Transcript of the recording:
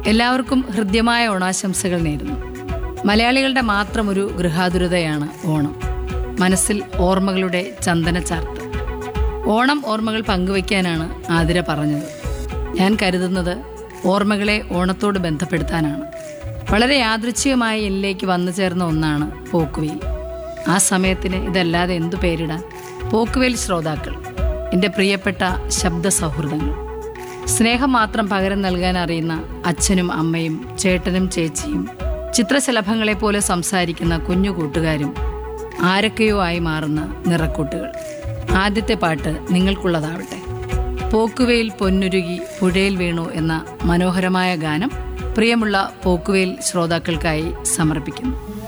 എല്ലാവർക്കും ഹൃദ്യമായ ഓണാശംസകൾ നേരുന്നു മലയാളികളുടെ മാത്രം ഒരു ഗൃഹാതുരതയാണ് ഓണം മനസ്സിൽ ഓർമ്മകളുടെ ചന്ദനച്ചാർത്ത് ഓണം ഓർമ്മകൾ പങ്കുവയ്ക്കാനാണ് ആതിര പറഞ്ഞത് ഞാൻ കരുതുന്നത് ഓർമ്മകളെ ഓണത്തോട് ബന്ധപ്പെടുത്താനാണ് വളരെ യാദൃച്ഛികമായ എന്നിലേക്ക് വന്നു ചേർന്ന ഒന്നാണ് പോക്കുവെയിൽ ആ സമയത്തിന് ഇതല്ലാതെ എന്തു പേരിടാൻ പോക്കുവേൽ ശ്രോതാക്കൾ എൻ്റെ പ്രിയപ്പെട്ട ശബ്ദ സൗഹൃദങ്ങൾ സ്നേഹം മാത്രം പകരം നൽകാൻ അറിയുന്ന അച്ഛനും അമ്മയും ചേട്ടനും ചേച്ചിയും ചിത്രശലഭങ്ങളെ പോലെ സംസാരിക്കുന്ന കുഞ്ഞു കൂട്ടുകാരും ആരൊക്കെയോ ആയി മാറുന്ന നിറക്കൂട്ടുകൾ ആദ്യത്തെ പാട്ട് നിങ്ങൾക്കുള്ളതാവട്ടെ പോക്കുവേൽ പൊന്നുരുകി പുഴയിൽ വീണു എന്ന മനോഹരമായ ഗാനം പ്രിയമുള്ള പോക്കുവേൽ ശ്രോതാക്കൾക്കായി സമർപ്പിക്കുന്നു